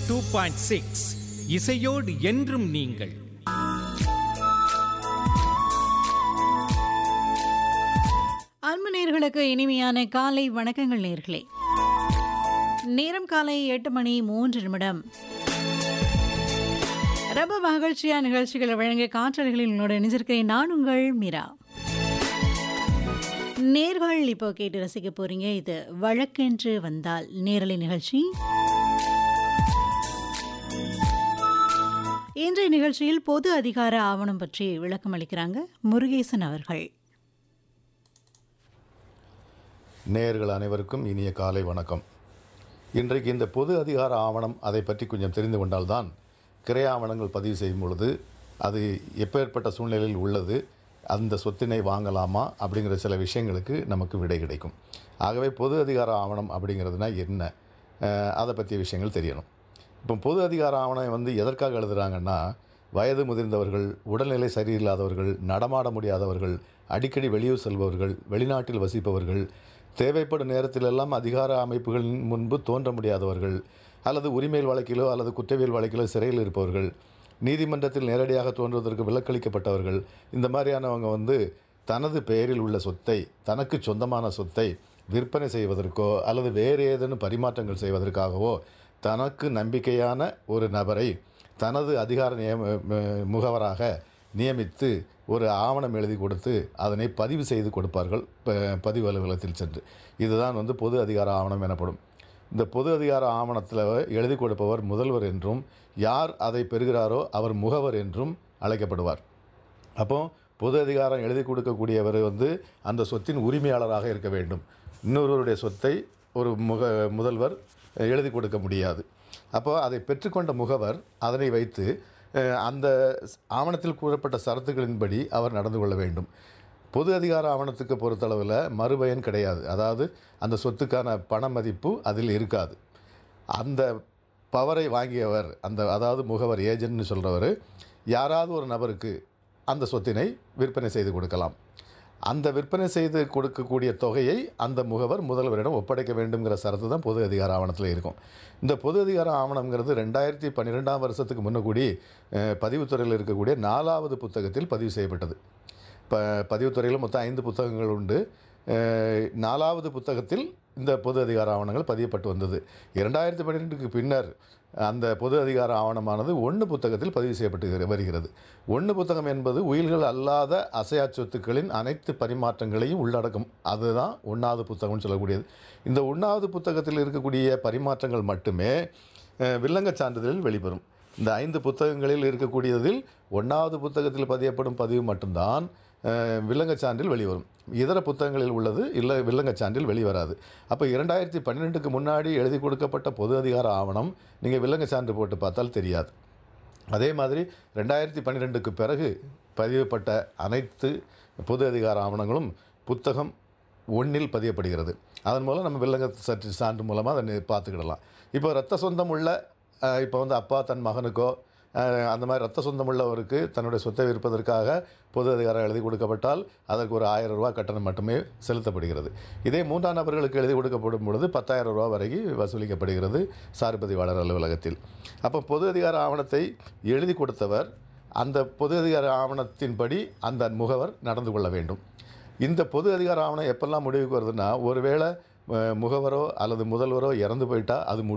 two point six இசையோடு என்றும் நீங்கள் அன்பு நேர்களுக்கு இனிமையான காலை வணக்கங்கள் நேர்களே நேரம் காலை எட்டு மணி மூன்று நிமிடம் ரொம்ப மகிழ்ச்சியா நிகழ்ச்சிகளை வழங்க காற்றல்களில் உங்களோட இணைஞ்சிருக்கிறேன் நான் உங்கள் மீரா நேர்கள் இப்போ கேட்டு ரசிக்க போறீங்க இது வழக்கென்று வந்தால் நேரலை நிகழ்ச்சி இன்றைய நிகழ்ச்சியில் பொது அதிகார ஆவணம் பற்றி விளக்கம் அளிக்கிறாங்க முருகேசன் அவர்கள் நேயர்கள் அனைவருக்கும் இனிய காலை வணக்கம் இன்றைக்கு இந்த பொது அதிகார ஆவணம் அதை பற்றி கொஞ்சம் தெரிந்து கொண்டால்தான் கிரை ஆவணங்கள் பதிவு செய்யும் பொழுது அது எப்பேற்பட்ட சூழ்நிலையில் உள்ளது அந்த சொத்தினை வாங்கலாமா அப்படிங்கிற சில விஷயங்களுக்கு நமக்கு விடை கிடைக்கும் ஆகவே பொது அதிகார ஆவணம் அப்படிங்கிறதுனா என்ன அஹ், அதை பற்றிய விஷயங்கள் தெரியணும் இப்போ பொது அதிகார ஆவணம் வந்து எதற்காக எழுதுகிறாங்கன்னா வயது முதிர்ந்தவர்கள் உடல்நிலை சரியில்லாதவர்கள் நடமாட முடியாதவர்கள் அடிக்கடி வெளியூர் செல்பவர்கள் வெளிநாட்டில் வசிப்பவர்கள் தேவைப்படும் நேரத்திலெல்லாம் அதிகார அமைப்புகளின் முன்பு தோன்ற முடியாதவர்கள் அல்லது உரிமையல் வழக்கிலோ அல்லது குற்றவியல் வழக்கிலோ சிறையில் இருப்பவர்கள் நீதிமன்றத்தில் நேரடியாக தோன்றுவதற்கு விலக்களிக்கப்பட்டவர்கள் இந்த மாதிரியானவங்க வந்து தனது பெயரில் உள்ள சொத்தை தனக்கு சொந்தமான சொத்தை விற்பனை செய்வதற்கோ அல்லது வேறு ஏதேனும் பரிமாற்றங்கள் செய்வதற்காகவோ தனக்கு நம்பிக்கையான ஒரு நபரை தனது அதிகார நியம ம- முகவராக நியமித்து ஒரு ஆவணம் எழுதி கொடுத்து அதனை பதிவு செய்து கொடுப்பார்கள் ப- பதிவு அலுவலகத்தில் சென்று இதுதான் வந்து பொது அதிகார ஆவணம் எனப்படும் இந்த பொது அதிகார ஆவணத்தில் எழுதி கொடுப்பவர் முதல்வர் என்றும் யார் அதை பெறுகிறாரோ அவர் முகவர் என்றும் அழைக்கப்படுவார் அப்போ பொது அதிகாரம் எழுதி கொடுக்கக்கூடியவர் வந்து அந்த சொத்தின் உரிமையாளராக இருக்க வேண்டும் இன்னொருவருடைய சொத்தை ஒரு முக முதல்வர் எழுதி கொடுக்க முடியாது அப்போ அதை பெற்றுக்கொண்ட முகவர் அதனை வைத்து அஹ், அந்த ஆவணத்தில் கூறப்பட்ட சரத்துகளின்படி அவர் நடந்து கொள்ள வேண்டும் பொது அதிகார ஆவணத்துக்கு பொறுத்தளவில் மறுபயன் கிடையாது அதாவது அந்த சொத்துக்கான பண மதிப்பு அதில் இருக்காது அந்த பவரை வாங்கியவர் அந்த அதாவது முகவர் ஏஜென்ட்னு சொல்கிறவர் யாராவது ஒரு நபருக்கு அந்த சொத்தினை விற்பனை செய்து கொடுக்கலாம் அந்த விற்பனை செய்து கொடுக்கக்கூடிய தொகையை அந்த முகவர் முதல்வரிடம் ஒப்படைக்க வேண்டுங்கிற சரத்து தான் பொது அதிகார ஆவணத்தில் இருக்கும் இந்த பொது அதிகார ஆவணங்கிறது ரெண்டாயிரத்தி பன்னிரெண்டாம் வருஷத்துக்கு முன்னக்கூடி அஹ், பதிவுத்துறையில் இருக்கக்கூடிய நாலாவது புத்தகத்தில் பதிவு செய்யப்பட்டது இப்போ பதிவுத்துறையில் மொத்தம் ஐந்து புத்தகங்கள் உண்டு அஹ், நாலாவது புத்தகத்தில் இந்த பொது அதிகார ஆவணங்கள் பதியப்பட்டு வந்தது இரண்டாயிரத்தி பன்னிரெண்டுக்கு பின்னர் அந்த பொது அதிகார ஆவணமானது ஒன்று புத்தகத்தில் பதிவு செய்யப்பட்டு வருகிறது ஒன்று புத்தகம் என்பது உயில்கள் அல்லாத அசையா சொத்துக்களின் அனைத்து பரிமாற்றங்களையும் உள்ளடக்கும் அதுதான் ஒன்றாவது புத்தகம்னு சொல்லக்கூடியது இந்த ஒன்றாவது புத்தகத்தில் இருக்கக்கூடிய பரிமாற்றங்கள் மட்டுமே அஹ், வில்லங்கச் சான்றிதழில் வெளிவரும் இந்த ஐந்து புத்தகங்களில் இருக்கக்கூடியதில் ஒன்றாவது புத்தகத்தில் பதியப்படும் பதிவு மட்டும்தான் அஹ், வில்லங்கச் சான்றில் வெளிவரும் இதர புத்தகங்களில் உள்ளது இல்லை வில்லங்கச் சான்றில் வெளிவராது அப்போ இரண்டாயிரத்தி பன்னிரெண்டுக்கு முன்னாடி எழுதி கொடுக்கப்பட்ட பொது அதிகார ஆவணம் நீங்கள் வில்லங்கச் சான்று போட்டு பார்த்தால் தெரியாது அதே மாதிரி ரெண்டாயிரத்தி பன்னிரெண்டுக்கு பிறகு பதியப்பட்ட அனைத்து பொது அதிகார ஆவணங்களும் புத்தகம் ஒன்றில் பதியப்படுகிறது அதன் மூலம் நம்ம வில்லங்க சற்று சான்று மூலமாக அதை நி- பார்த்துக்கிடலாம் இப்போ ரத்த சொந்தம் உள்ள அஹ், இப்போ வந்து அப்பா தன் மகனுக்கோ அஹ், அந்த மாதிரி ரத்த சொந்தம் உள்ளவருக்கு தன்னுடைய சொத்தை விற்பதற்காக பொது அதிகாரம் எழுதி கொடுக்கப்பட்டால் அதற்கு ஒரு ஆயிரம் ரூபாய் கட்டணம் மட்டுமே செலுத்தப்படுகிறது இதே மூன்றாம் நபர்களுக்கு எழுதி கொடுக்கப்படும் பொழுது பத்தாயிரம் ரூபாய் வரைக்கும் வசூலிக்கப்படுகிறது சார்பதிவாளர் அலுவலகத்தில் அப்போ பொது அதிகார ஆவணத்தை எழுதி கொடுத்தவர் அந்த பொது அதிகார ஆவணத்தின்படி அந்த முகவர் நடந்து கொள்ள வேண்டும் இந்த பொது அதிகார ஆவணம் எப்பெல்லாம் முடிவுக்கு வருதுன்னா ஒருவேளை அஹ், முகவரோ அல்லது முதல்வரோ இறந்து போயிட்டா அது முடி